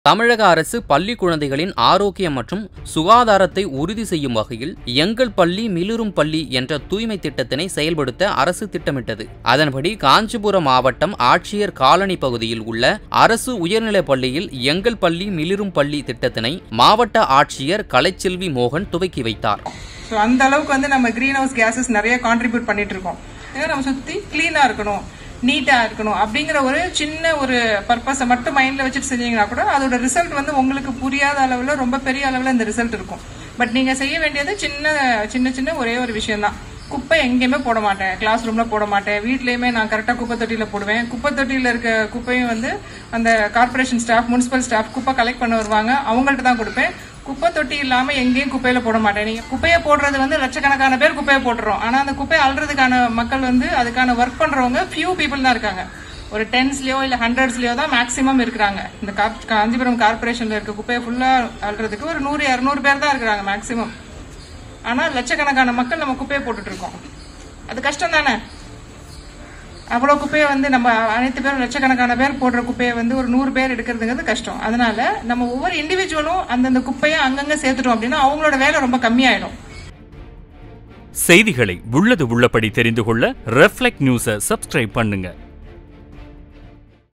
தமிழக அரசு பள்ளி குழந்தைகளின் ஆரோக்கியம் மற்றும் சுகாதாரத்தை உறுதி செய்யும் வகையில் எங்கள் பள்ளி மிளிரும் பள்ளி என்ற தூய்மை திட்டத்தினை செயல்படுத்த அரசு திட்டமிட்டது அதன்படி காஞ்சிபுரம் மாவட்டம் ஆட்சியர் காலனி பகுதியில் உள்ள அரசு உயர்நிலைப் பள்ளியில் எங்கள் பள்ளி மிளிரும் பள்ளி திட்டத்தினை மாவட்ட ஆட்சியர் கலைச்செல்வி மோகன் துவக்கி வைத்தார் ஸோ அந்த அளவுக்கு வந்து நம்ம க்ரீன் ஹவுஸ் கேஸஸ் நிறைய கான்ட்ரிபியூட் பண்ணிட்டு இருக்கோம் ஏன்னா நம்ம சுற்றி க்ளீனாக இருக்கணும் நீட்டாக இருக்கணும் அப்படிங்கிற ஒரு சின்ன ஒரு பர்பஸை மட்டும் மைண்டில் வச்சுட்டு செஞ்சீங்கன்னா கூட அதோட ரிசல்ட் வந்து உங்களுக்கு புரியாத அளவில் ரொம்ப பெரிய அளவில் இந்த ரிசல்ட் இருக்கும் பட் நீங்கள் செய்ய வேண்டியது சின்ன சின்ன சின்ன ஒரே ஒரு விஷயம்தான் குப்பை எங்கேயுமே போட மாட்டேன் கிளாஸ் ரூம்ல போட மாட்டேன் வீட்லயுமே நான் கரெக்டாக குப்பை தொட்டியில போடுவேன் குப்பை தொட்டியில இருக்க குப்பையும் வந்து அந்த கார்ப்பரேஷன் ஸ்டாஃப் முனிசிபல் ஸ்டாஃப் குப்பை கலெக்ட் பண்ண வருவாங்க அவங்கள்ட்ட தான் கொடுப்பேன் குப்பை தொட்டி இல்லாம எங்கேயும் குப்பையில போட மாட்டேன் நீங்க குப்பையை போடுறது வந்து லட்சக்கணக்கான பேர் குப்பையை போட்டுறோம் ஆனா அந்த குப்பையை அள்ளுறதுக்கான மக்கள் வந்து அதுக்கான ஒர்க் பண்றவங்க ஃபியூ பீப்புள் தான் இருக்காங்க ஒரு டென்ஸ்லயோ இல்ல ஹண்ட்ரட்ஸ்லயோ தான் மேக்ஸிமம் இருக்கிறாங்க இந்த காப்- காஞ்சிபுரம் கார்ப்பரேஷன்ல இருக்க குப்பையை ஃபுல்லா அள்ளுறதுக்கு ஒரு நூறு இரநூறு பேர் தான் இருக்கிறாங்க மேக்ஸிமம் ஆனா லட்சக்கணக்கான மக்கள் நம்ம குப்பையை போட்டுட்டு இருக்கோம் அது கஷ்டம் தானே அவ்வளோ குப்பையை வந்து நம்ம அனைத்து பேரும் லட்சக்கணக்கான பேர் போடுற குப்பையை வந்து ஒரு நூறு பேர் எடுக்கிறதுங்கிறது கஷ்டம் அதனால நம்ம ஒவ்வொரு இண்டிவிஜுவலும் அந்தந்த குப்பையை அங்கங்க சேர்த்துட்டோம் அப்படின்னா அவங்களோட வேலை ரொம்ப கம்மியாயிடும் செய்திகளை உள்ளது உள்ளபடி தெரிந்து கொள்ள ரெஃப்ளெக்ட் நியூஸை சப்ஸ்கிரைப் பண்ணுங்க